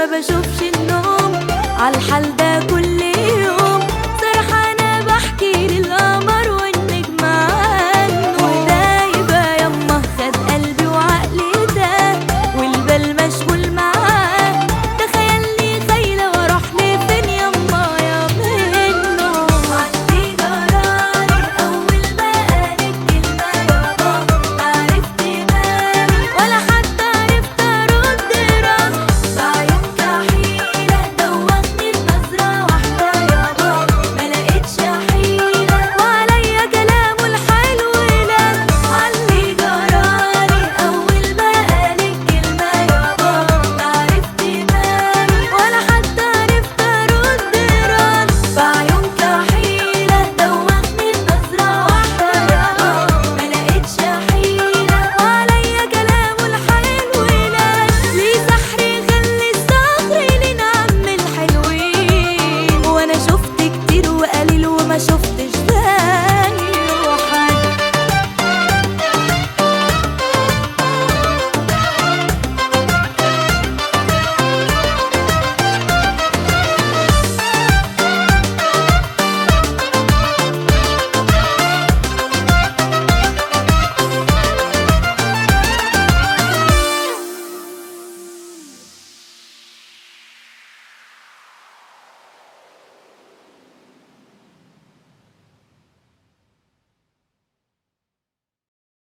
بشوفش النوم عالحال ده كل يوم سرحانة بحكي للقمر والنجم عنه وده يبقى يما خد قلبي وعقلي ده والبال مشغول معاه تخيلني خايلة واروح لفين يما يا منه عندي جراري اول ما قالت كلمة يابا عرفت مالي ولا حتى عرفت ارد رد بعيون كحيلة دوخني بنظرة واحدة يابا ما لقيتش حيلة وعليا كلامه الحلو لا علي جرالي اول ما قالت كلمة يابا عرفت مالي ولا حتى عرفت ارد رد بعيون كحيلة دوخني بنظرة واحدة يابا ما لقيتش حيلة وعليا كلامه الحلو لا ليه سحر يخلي الصبر لنعم الحلوين وانا شفت كتير وقليل وما شفتش ده